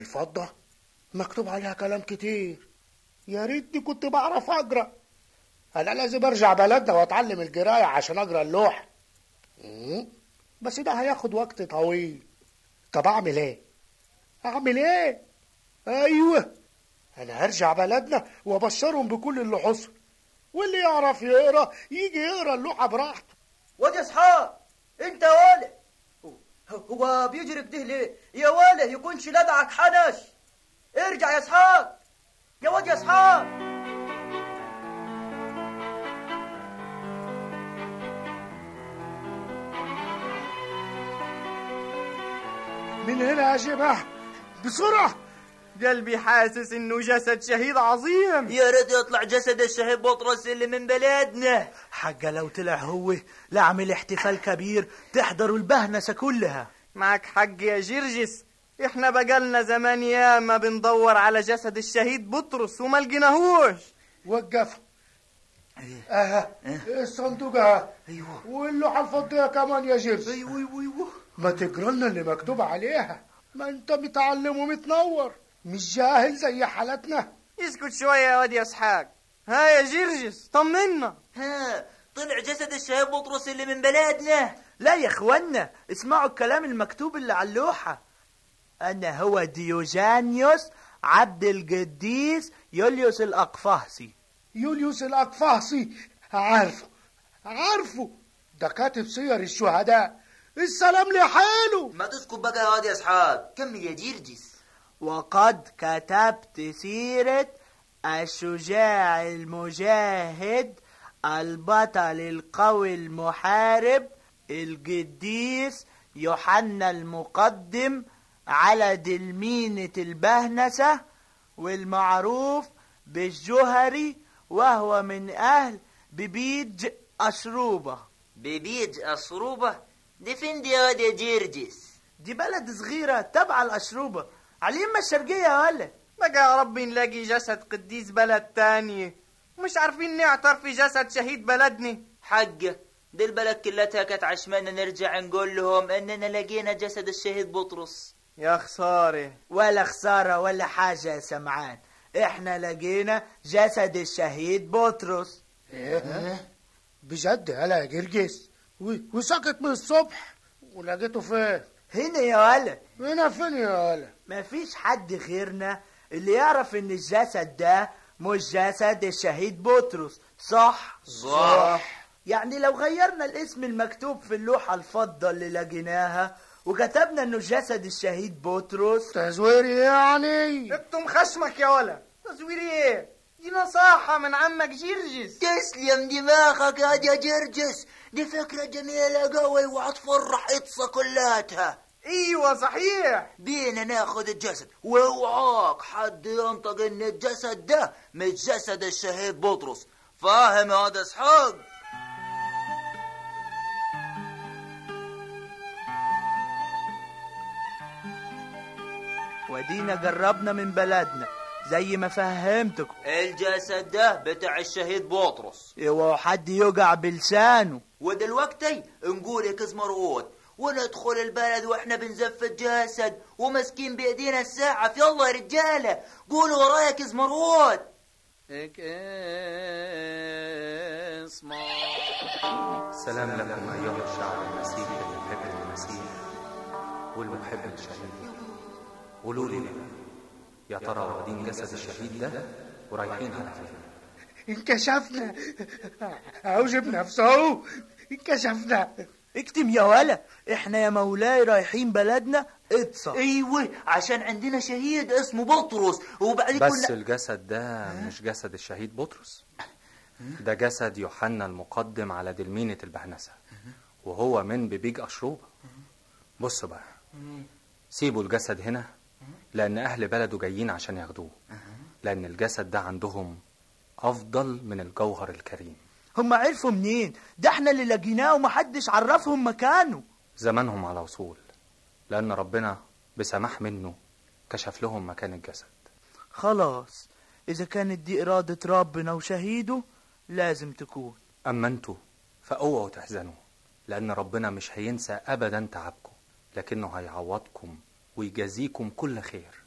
الفضة مكتوب عليها كلام كتير يا ريتني كنت بعرف اقرا انا لازم ارجع بلدنا واتعلم القرايه عشان اقرا اللوح مم. بس ده هياخد وقت طويل طب اعمل ايه اعمل ايه ايوه انا هرجع بلدنا وابشرهم بكل اللي حصل واللي يعرف يقرا يجي يقرا اللوحه براحته واد يا اسحاق انت يا ولا هو بيجري كده ليه يا ولا يكونش لدعك حنش ارجع يا اسحاق يا واد يا اسحاق من هنا يا جماعه بسرعه قلبي حاسس انه جسد شهيد عظيم يا ريت يطلع جسد الشهيد بطرس اللي من بلادنا حاجة لو طلع هو لعمل احتفال كبير تحضروا البهنسة كلها معك حق يا جرجس احنا بقالنا زمان ياما بندور على جسد الشهيد بطرس وما لقيناهوش وقف اه الصندوق اه ايوه واللوحه الفضيه كمان يا جيرس ايوه ايوه ايوه ما تقرا لنا اللي مكتوب عليها ما انت متعلم ومتنور مش جاهل زي حالتنا اسكت شوية يا واد يا اسحاق ها يا جرجس طمنا ها طلع جسد الشهيد بطرس اللي من بلادنا لا يا اخوانا اسمعوا الكلام المكتوب اللي على اللوحة انا هو ديوجانيوس عبد القديس يوليوس الاقفاصي يوليوس الاقفاصي عارفه عارفه ده كاتب سير الشهداء السلام لحاله ما تسكت بقى يا واد يا اسحاق كمل يا جرجس وقد كتبت سيرة الشجاع المجاهد البطل القوي المحارب القديس يوحنا المقدم على دلمينة البهنسة والمعروف بالجهري وهو من أهل ببيج أشروبة ببيج أصروبة دي فين دي يا واد يا جرجس دي بلد صغيرة تبع الأشروبة على اليمة الشرقية يا ولد بقى يا رب نلاقي جسد قديس بلد تاني مش عارفين نعتر في جسد شهيد بلدنا حقه دي البلد كلتها كانت عشمانة نرجع نقول لهم اننا لقينا جسد الشهيد بطرس يا خسارة ولا خسارة ولا حاجة يا سمعان احنا لقينا جسد الشهيد بطرس ايه بجد هلا يا جرجس و- وسكت من الصبح ولقيته فين هنا يا ولد هنا فين يا هلا مفيش حد غيرنا اللي يعرف ان الجسد ده مش جسد الشهيد بطرس صح صح يعني لو غيرنا الاسم المكتوب في اللوحة الفضة اللي لقيناها وكتبنا انه جسد الشهيد بطرس تزويري يعني اكتم خشمك يا ولا تصويري ايه دي نصاحة من عمك جرجس تسلم دماغك يا واد يا جرجس دي فكرة جميلة قوي وهتفرح إطسة كلاتها ايوه صحيح بينا ناخد الجسد واوعاك حد ينطق ان الجسد ده مش جسد الشهيد بطرس فاهم يا واد اسحاق ودينا جربنا من بلدنا زي ما فهمتكم الجسد ده بتاع الشهيد بطرس اوعوا حد يوجع بلسانه ودلوقتي نقول يا كز مرقود وندخل البلد واحنا بنزف الجسد وماسكين بايدينا الساعة يلا يا رجالة قولوا ورايا يا كز مرقود سلام لكم أيها الشعب المسيحي المحب للمسيح والمحب للشهيد قولوا لي بقى، يا ترى واخدين جسد الشهيد ده ورايحين على فين؟ انكشفنا اوجب نفسه انكشفنا اكتم يا ولا احنا يا مولاي رايحين بلدنا اتصل ايوه عشان عندنا شهيد اسمه بطرس وبعدين بس كنا الجسد ده مش جسد الشهيد بطرس ده جسد يوحنا المقدم على دلمينة البهنسة وهو من ببيج أشروبة بص بقى سيبوا الجسد هنا لأن أهل بلده جايين عشان ياخدوه لأن الجسد ده عندهم أفضل من الجوهر الكريم هم عرفوا منين ده احنا اللي لقيناه ومحدش عرفهم مكانه زمانهم على وصول لأن ربنا بسماح منه كشف لهم مكان الجسد خلاص اذا كانت دي ارادة ربنا وشهيده لازم تكون أما انتوا فأوعوا تحزنوا لأن ربنا مش هينسى أبدا تعبكم لكنه هيعوضكم ويجازيكم كل خير